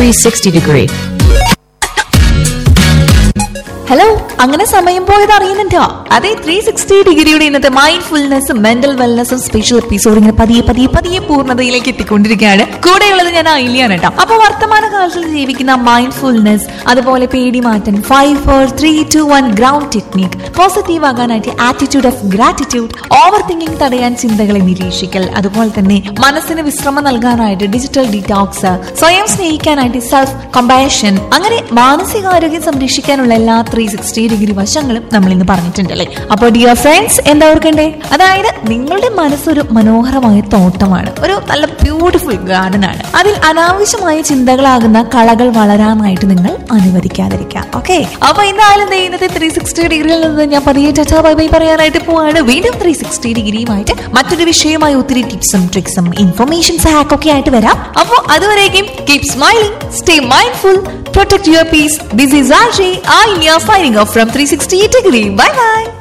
360 degree. Hello അങ്ങനെ സമയം പോയത് അറിയുന്നുണ്ടോ അതെ ത്രീ സിക്സ്റ്റി ഡിഗ്രിയുടെ ഇന്നത്തെ മൈൻഡ് ഫുൾനെസ്സും മെന്റൽ വെൽനെസ്സും സ്പെഷ്യൽ എപ്പിസോഡ് ഇങ്ങനെ പതിയെ പതിയെ പതിയെ പൂർണ്ണതയിലേക്ക് എത്തിക്കൊണ്ടിരിക്കുകയാണ് കൂടെയുള്ളത് ഞാൻ ഐലിയാണ് കേട്ടോ അപ്പൊ വർത്തമാന കാലത്തിൽ ജീവിക്കുന്ന മൈൻഡ് ഫുൾനെസ് അതുപോലെ പേടി മാറ്റം five four three two one ground technique positive ആകാനായിട്ട് attitude of gratitude overthinking തടയാൻ ചിന്തകളെ നിരീക്ഷിക്കൽ അതുപോലെ തന്നെ മനസ്സിന് വിശ്രമം നൽകാനായിട്ട് ഡിജിറ്റൽ ഡീറ്റോക്സ് സ്വയം സ്നേഹിക്കാനായിട്ട് സെൽഫ് കമ്പാഷൻ അങ്ങനെ മാനസികാരോഗ്യം സംരക്ഷിക്കാനുള്ള എല്ലാ ത്രീ സിക്സ്റ്റി ഡിഗ്രി വശങ്ങളും നമ്മൾ ഇന്ന് പറഞ്ഞിട്ടുണ്ടല്ലേ അപ്പോൾ ഡിയർ ഫ്രണ്ട്സ് എന്താ ഓർക്കണ്ടേ അതായത് നിങ്ങളുടെ മനസ്സൊരു മനോഹരമായ തോട്ടമാണ് ഒരു നല്ല ബ്യൂട്ടിഫുൾ ഗാർഡൻ ആണ് അതിൽ അനാവശ്യമായ ചിന്തകളാകുന്ന കളകൾ വളരാനായിട്ട് നിങ്ങൾ അനുവദിക്കാതിരിക്കാം ഓക്കെ അപ്പൊ എന്തായാലും ദേ ഇന്നത്തെ ത്രീ സിക്സ്റ്റി ഡിഗ്രിയിൽ നിന്ന് ഞാൻ പതിയെ ചച്ചാ ബൈ ബൈ പറയാനായിട്ട് പോവാണ് വീണ്ടും ത്രീ സിക്സ്റ്റി ഡിഗ്രിയുമായിട്ട് മറ്റൊരു വിഷയമായി ഒത്തിരി ടിപ്സും ട്രിക്സും ഇൻഫർമേഷൻസ് ഹാക്ക് ഒക്കെ ആയിട്ട് വരാം അപ്പോൾ അതുവരേക്കും keep smiling stay mindful protect your peace this is R J I signing off from 360 degree. Bye bye.